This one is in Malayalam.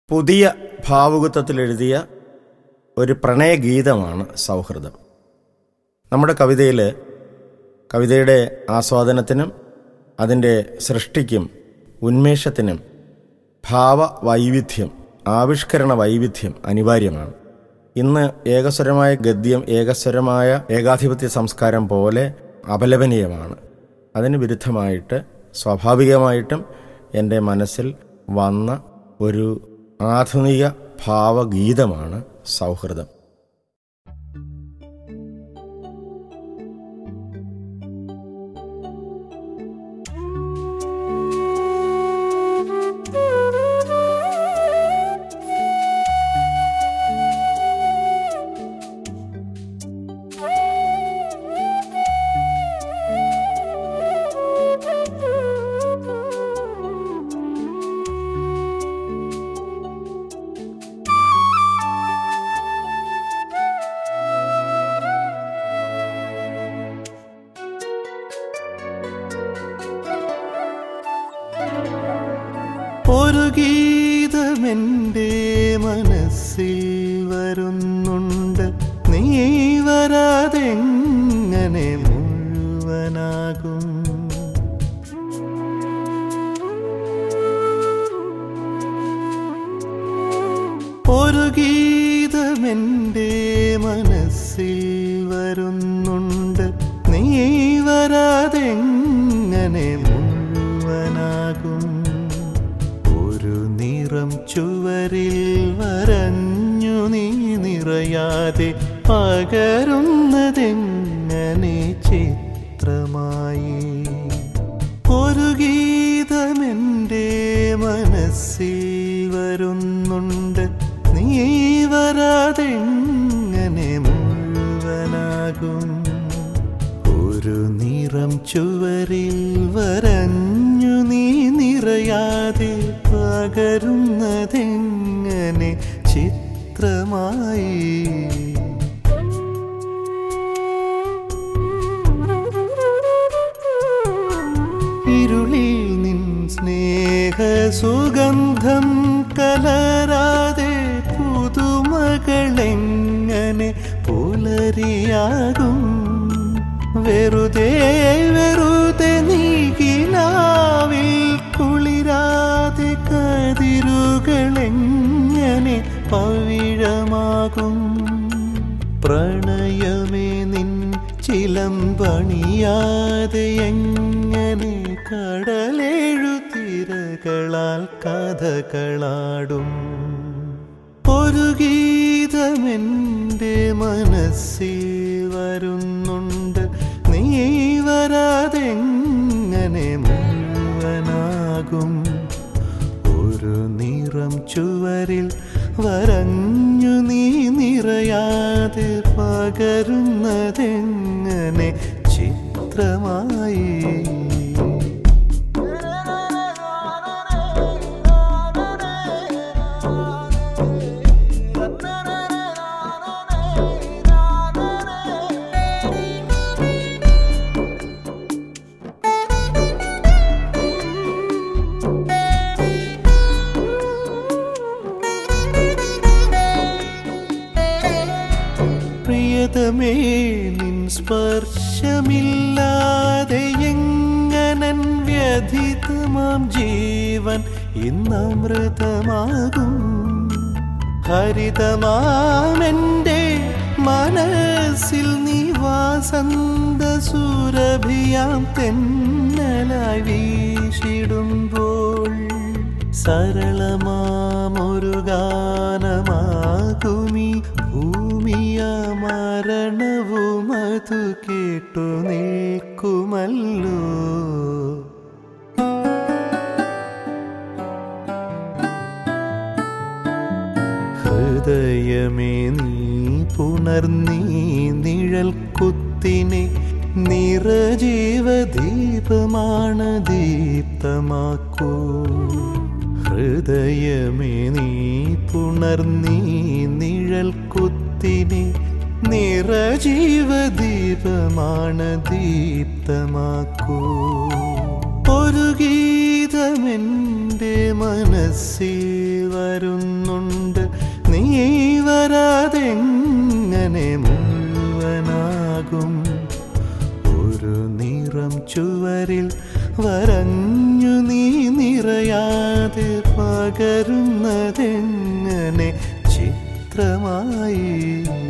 പുതിയ ഭാവുകത്വത്തിൽ എഴുതിയ ഒരു പ്രണയഗീതമാണ് സൗഹൃദം നമ്മുടെ കവിതയിൽ കവിതയുടെ ആസ്വാദനത്തിനും അതിൻ്റെ സൃഷ്ടിക്കും ഉന്മേഷത്തിനും ഭാവ വൈവിധ്യം ആവിഷ്കരണ വൈവിധ്യം അനിവാര്യമാണ് ഇന്ന് ഏകസ്വരമായ ഗദ്യം ഏകസ്വരമായ ഏകാധിപത്യ സംസ്കാരം പോലെ അപലപനീയമാണ് അതിന് വിരുദ്ധമായിട്ട് സ്വാഭാവികമായിട്ടും എൻ്റെ മനസ്സിൽ വന്ന ഒരു ആധുനിക ഭാവഗീതമാണ് സൗഹൃദം ഒരു ഗീതമെൻ്റെ മനസ്സിൽ വരുന്നുണ്ട് നീ വരാതെങ്ങനെ മുഴുവനാകും ഒരു ഗീതമെൻ്റെ മനസ്സിൽ വരുന്നുണ്ട് നീ വരാതെങ്ങനെ മുഴുവനാകും ഒരു നിറം ചുവരിൽ വരഞ്ഞു നീ നിറയാതെ പകരുന്നതെങ്ങനെ ചിത്രമായി ഒരു ഗീതമെൻ്റെ മനസ്സിൽ വരുന്നുണ്ട് നീ വരാതെങ്ങനെ മുഴുവനാകും ഒരു നിറം ചുവരിൽ വരഞ്ഞു നീ നിറയാതെ പകരുന്നതെങ്ങനെ ചിത്രമായി ഇരുളിൽ നിൻ സ്നേഹസുഗന്ധം കലരാതെ പുതുമകളെങ്ങനെ പുലരിയാകും വെറുതെ വെറുതെ നീകിനാവിൽ കുളിരാതെ കതിരുകളെങ്ങനെ പവിഴമാകും പ്രണയമേ നിൻ ചിലമ്പണിയാതെ എങ്ങനെ കടലേഴു തിരകളാൽ കഥകളാടും ഒരു ഗീതമെൻ്റെ മനസ്സിൽ വരുന്നുണ്ട് നീ വരാതെങ്ങനെ മുഴുവനാകും ഒരു നിറം ചുവരിൽ വരഞ്ഞു നീ നിറയാതെ പകരുന്നതെങ്ങനെ ചിത്രമായി പ്രിയതമേ നിൻ സ്പർശമില്ലാതെ എങ്ങനൻ വ്യഥിതമാം ജീവൻ ഇന്നമൃതമാകും ഹരിതമാമെൻ്റെ മനസ്സിൽ നീ വാസന്ത സുരഭിയാം തെന്നലായി വീശിടുമ്പോൾ സരളമാമൊരു ഗാനമാകുമി ഭൂമിയ മരണവും അതു കേട്ടു നിൽക്കുമല്ലോ ഹൃദയമേ നീ പുണർന്നീ നിഴൽ കുത്തിനെ നിറജീവദീപമാണ് ദീപ്തമാക്കൂ ഹൃദയമേ നീ പുണർന്നീ നിഴൽ കുത്തിനെ നിറജീവദീപമാണ് ദീപ്തമാക്കൂ ഒരു ഗീതമെൻ്റെ മനസ്സിൽ വരുന്നു നിറയാതെ പകരുന്നതെങ്ങനെ ചിത്രമായി